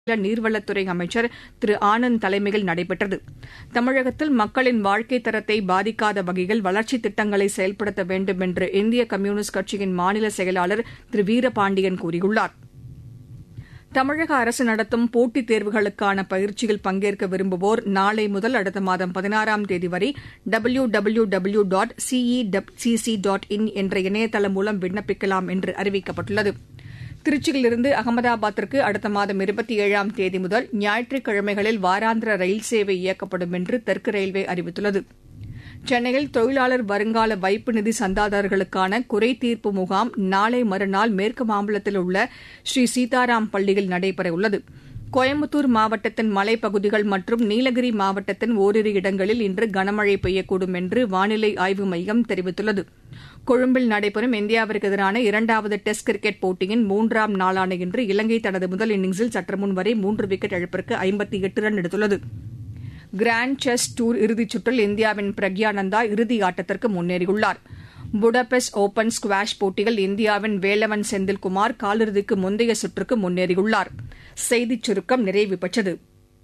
நீர்வளத்துறை அமைச்சர் திரு ஆனந்த் தலைமையில் நடைபெற்றது தமிழகத்தில் மக்களின் வாழ்க்கைத் தரத்தை பாதிக்காத வகையில் வளர்ச்சித் திட்டங்களை செயல்படுத்த வேண்டும் என்று இந்திய கம்யூனிஸ்ட் கட்சியின் மாநில செயலாளர் திரு வீரபாண்டியன் கூறியுள்ளார் தமிழக அரசு நடத்தும் போட்டித் தேர்வுகளுக்கான பயிற்சியில் பங்கேற்க விரும்புவோர் நாளை முதல் அடுத்த மாதம் பதினாறாம் தேதி வரை W W W dot C E C C dot in என்ற இணையதளம் மூலம் விண்ணப்பிக்கலாம் என்று அறிவிக்கப்பட்டுள்ளது திருச்சியிலிருந்து அகமதாபாத்திற்கு அடுத்த மாதம் இருபத்தி ஏழாம் தேதி முதல் ஞாயிற்றுக்கிழமைகளில் வாராந்திர ரயில் சேவை இயக்கப்படும் என்று தெற்கு ரயில்வே அறிவித்துள்ளது சென்னையில் தொழிலாளர் வருங்கால வைப்பு நிதி சந்தாதாரர்களுக்கான குறை தீர்ப்பு முகாம் நாளை மறுநாள் மேற்கு மாம்பலத்தில் உள்ள ஸ்ரீ சீதாராம் பள்ளியில் நடைபெறவுள்ளது கோயம்புத்தூர் மாவட்டத்தின் மலைப்பகுதிகள் மற்றும் நீலகிரி மாவட்டத்தின் ஓரிரு இடங்களில் இன்று கனமழை பெய்யக்கூடும் என்று வானிலை ஆய்வு மையம் தெரிவித்துள்ளது கொழும்பில் நடைபெறும் இந்தியாவிற்கு எதிரான இரண்டாவது டெஸ்ட் கிரிக்கெட் போட்டியின் மூன்றாம் நாளான இன்று இலங்கை தனது முதல் இன்னிங்ஸில் சற்றுமுன் வரை மூன்று விக்கெட் இழப்பிற்கு ஐம்பத்தி எட்டு ரன் எடுத்துள்ளது கிராண்ட் செஸ் டூர் இறுதிச் சுற்றில் இந்தியாவின் பிரக்யானந்தா இறுதி ஆட்டத்திற்கு முன்னேறியுள்ளார் புடபெஸ்ட் ஓபன் ஸ்குவாஷ் போட்டியில் இந்தியாவின் வேலவன் செந்தில்குமார் காலிறுதிக்கு முந்தைய சுற்றுக்கு முன்னேறியுள்ளார் செய்திச் சுருக்கம் நிறைவு பெற்றது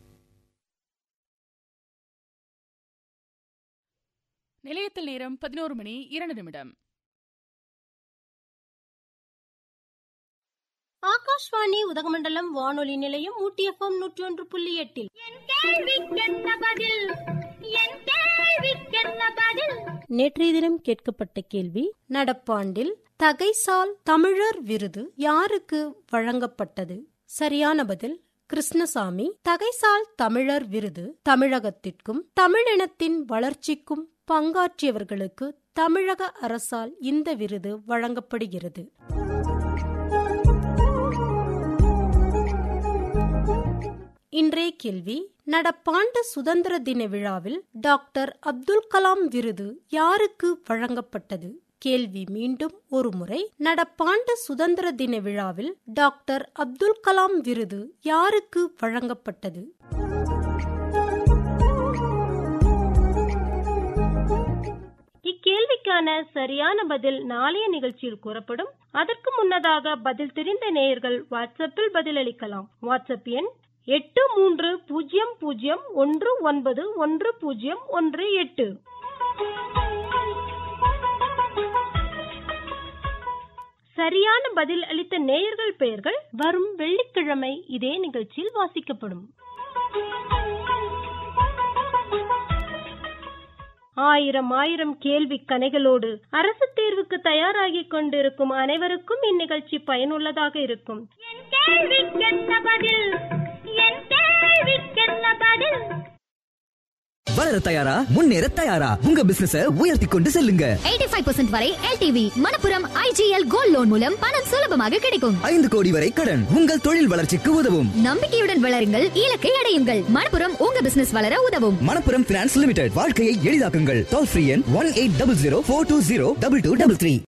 நிலையத்தில் நேரம் பதினோரு மணி இரண்டு நிமிடம் ஆகாஷ்வாணி உதகமண்டலம் வானொலி நிலையம் ஊட்டி எஃப்எம் நூற்றி ஒன்று புள்ளி எட்டில் நேற்றைய தினம் கேட்கப்பட்ட கேள்வி நடப்பாண்டில் தகைசால் தமிழர் விருது யாருக்கு வழங்கப்பட்டது சரியான பதில் கிருஷ்ணசாமி தகைசால் தமிழர் விருது தமிழகத்திற்கும் தமிழினத்தின் வளர்ச்சிக்கும் பங்காற்றியவர்களுக்கு தமிழக அரசால் இந்த விருது வழங்கப்படுகிறது இன்றைய கேள்வி நடப்பாண்டு சுதந்திர தின விழாவில் டாக்டர் அப்துல் கலாம் விருது யாருக்கு வழங்கப்பட்டது கேள்வி மீண்டும் ஒருமுறை நடப்பாண்டு சுதந்திர தின விழாவில் டாக்டர் அப்துல் கலாம் விருது யாருக்கு வழங்கப்பட்டது இக்கேள்விக்கான சரியான பதில் நாளைய நிகழ்ச்சியில் கூறப்படும் அதற்கு முன்னதாக பதில் தெரிந்த நேயர்கள் வாட்ஸ்அப்பில் பதிலளிக்கலாம் வாட்ஸ்அப் எண் எட்டு மூன்று பூஜ்ஜியம் பூஜ்ஜியம் ஒன்று ஒன்பது ஒன்று பூஜ்ஜியம் ஒன்று எட்டு சரியான பதில் அளித்த நேயர்கள் பெயர்கள் வரும் வெள்ளிக்கிழமை இதே நிகழ்ச்சியில் வாசிக்கப்படும் ஆயிரம் ஆயிரம் கேள்வி கணைகளோடு அரசு தேர்வுக்கு தயாராகிக் கொண்டிருக்கும் அனைவருக்கும் இந்நிகழ்ச்சி பயனுள்ளதாக இருக்கும் வளர தயாரா முன்னேற தயாரா உங்க பிசினஸ உயர்த்தி கொண்டு செல்லுங்க 85% வரை L T V Manappuram I G L gold loan மூலம் பணம் சுலபமாக கிடைக்கும் ஐந்து கோடி வரை கடன் உங்கள் தொழில் வளர்ச்சிக்கு உதவும் நம்பிக்கையுடன் வளருங்கள் இலக்கை அடையுங்கள் மணப்புரம் உங்க பிசினஸ் வளர உதவும் மணப்புரம் பினான்ஸ் லிமிடெட் வாழ்க்கையை எளிதாக்குங்கள் டோல் ஃப்ரீ எண் one eight double zero four two zero double two double three